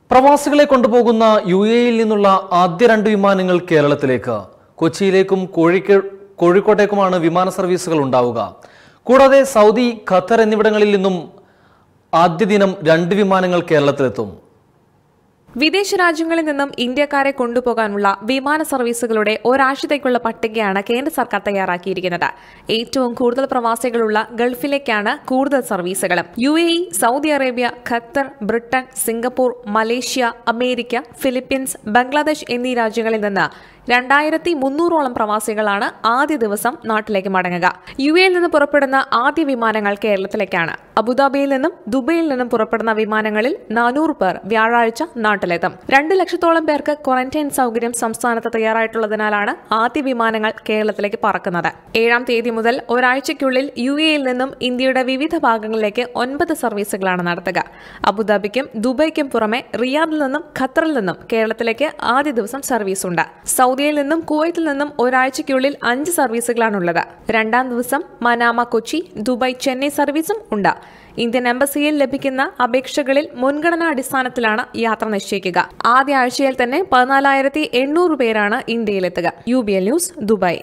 പ്രവാസികളെ കൊണ്ടുപോകുന്ന യു എയിൽ നിന്നുള്ള ആദ്യ രണ്ട് വിമാനങ്ങൾ കേരളത്തിലേക്ക് കൊച്ചിയിലേക്കും കോഴിക്കോ കോഴിക്കോട്ടേക്കുമാണ് വിമാന സർവീസുകൾ ഉണ്ടാവുക കൂടാതെ സൗദി ഖത്തർ എന്നിവിടങ്ങളിൽ നിന്നും ആദ്യ ദിനം രണ്ട് വിമാനങ്ങൾ കേരളത്തിലെത്തും വിദേശ രാജ്യങ്ങളിൽ നിന്നും ഇന്ത്യക്കാരെ കൊണ്ടുപോകാനുള്ള വിമാന സർവീസുകളുടെ ഒരാഴ്ചത്തേക്കുള്ള പട്ടികയാണ് കേന്ദ്ര സർക്കാർ തയ്യാറാക്കിയിരിക്കുന്നത് ഏറ്റവും കൂടുതൽ പ്രവാസികളുള്ള ഗൾഫിലേക്കാണ് കൂടുതൽ സർവീസുകളും U A E Saudi Arabia Qatar Britain Singapore Malaysia America Philippines Bangladesh എന്നീ രാജ്യങ്ങളിൽ നിന്ന് രണ്ടായിരത്തി മുന്നൂറോളം പ്രവാസികളാണ് ആദ്യ ദിവസം നാട്ടിലേക്ക് മടങ്ങുക യു എയിൽ നിന്ന് പുറപ്പെടുന്ന ആദ്യ വിമാനങ്ങൾ കേരളത്തിലേക്കാണ് അബുദാബിയിൽ നിന്നും ദുബൈയിൽ നിന്നും പുറപ്പെടുന്ന വിമാനങ്ങളിൽ നാനൂറ് പേർ വ്യാഴാഴ്ച നാട്ടിലെത്തും രണ്ട് ലക്ഷത്തോളം പേർക്ക് ക്വാറന്റൈൻ സൗകര്യം സംസ്ഥാനത്ത് തയ്യാറായിട്ടുള്ളതിനാലാണ് ആദ്യ വിമാനങ്ങൾ കേരളത്തിലേക്ക് പറക്കുന്നത് ഏഴാം തീയതി മുതൽ ഒരാഴ്ചയ്ക്കുള്ളിൽ യു എയിൽ നിന്നും ഇന്ത്യയുടെ വിവിധ ഭാഗങ്ങളിലേക്ക് ഒൻപത് സർവീസുകളാണ് നടത്തുക അബുദാബിക്കും ദുബൈക്കും പുറമെ റിയാദിൽ നിന്നും ഖത്തറിൽ നിന്നും കേരളത്തിലേക്ക് ആദ്യ ദിവസം സർവീസ് ഉണ്ട് സൗദിയിൽ നിന്നും കുവൈത്തിൽ നിന്നും ഒരാഴ്ചയ്ക്കുള്ളിൽ അഞ്ച് സർവീസുകളാണുള്ളത് രണ്ടാം ദിവസം മനാമ കൊച്ചി ദുബായ് ചെന്നൈ സർവീസും ഉണ്ട് ഇന്ത്യൻ എംബസിയിൽ ലഭിക്കുന്ന അപേക്ഷകളിൽ മുൻഗണനാ അടിസ്ഥാനത്തിലാണ് യാത്ര നിശ്ചയിക്കുക ആദ്യ ആഴ്ചയിൽ തന്നെ പതിനാലായിരത്തി എണ്ണൂറ് പേരാണ് ഇന്ത്യയിലെത്തുക U B L news Dubai